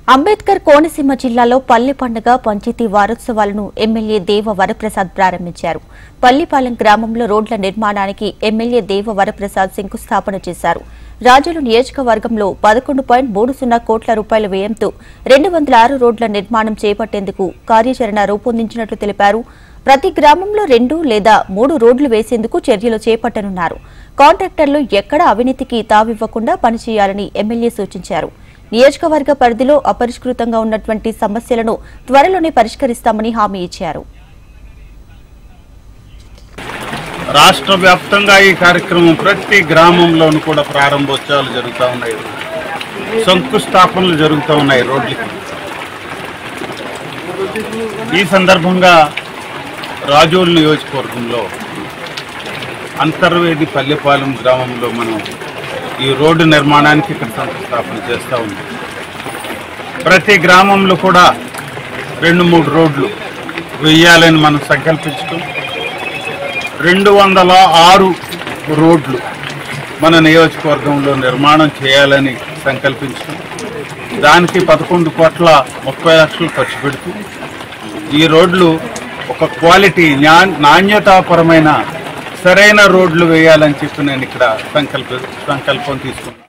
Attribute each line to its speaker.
Speaker 1: అంబేద్కర్ కోనసీమ జిల్లాలో పల్లె పండుగ పంచాయతీ వారోత్సవాలను ఎమ్మెల్యే దేవ వరప్రసాద్ ప్రారంభించారు పల్లిపాలెం గ్రామంలో రోడ్ల నిర్మాణానికి ఎమ్మెల్యే దేవ వరప్రసాద్ శంకుస్థాపన చేశారు రాజుల నియోజకవర్గంలో పదకొండు పాయింట్ మూడు సున్నా కోట్ల రూపాయల వ్యయంతో రెండు వందల ఆరు రోడ్ల నిర్మాణం చేపట్టేందుకు కార్యాచరణ రూపొందించినట్లు తెలిపారు ప్రతి గ్రామంలో రెండు లేదా మూడు రోడ్లు వేసేందుకు చర్యలు చేపట్టనున్నారు కాంట్రాక్టర్లు ఎక్కడ అవినీతికి తావివ్వకుండా పనిచేయాలని ఎమ్మెల్యే సూచించారు నియోజకవర్గ పరిధిలో అపరిష్కృతంగా ఉన్నటువంటి సమస్యలను త్వరలోనే పరిష్కరిస్తామని హామీ ఇచ్చారు
Speaker 2: రాష్ట్ర వ్యాప్తంగా ఈ కార్యక్రమం ప్రతి గ్రామంలోనూ కూడా ప్రారంభోత్సవాలు జరుగుతూ ఉన్నాయి శంకుస్థాపనలు జరుగుతూ ఉన్నాయి రోడ్లకి ఈ సందర్భంగా రాజోల్ నియోజకవర్గంలో అంతర్వేది పల్లెపాలెం గ్రామంలో మనం ఈ రోడ్డు నిర్మాణానికి ఇక్కడ శంకుస్థాపన చేస్తూ ఉన్నాం ప్రతి గ్రామంలో కూడా రెండు మూడు రోడ్లు వెయ్యాలని మనం సంకల్పించుకుని రెండు వందల ఆరు రోడ్లు మన నియోజకవర్గంలో నిర్మాణం చేయాలని సంకల్పించాం దానికి పదకొండు కోట్ల ముప్పై లక్షలు ఖర్చు పెడుతూ ఈ రోడ్లు ఒక క్వాలిటీ న్యా- నాణ్యతాపరమైన సరైన రోడ్లు వేయాలని చెప్పి నేను ఇక్కడ సంకల్ప సంకల్పం తీసుకున్నాను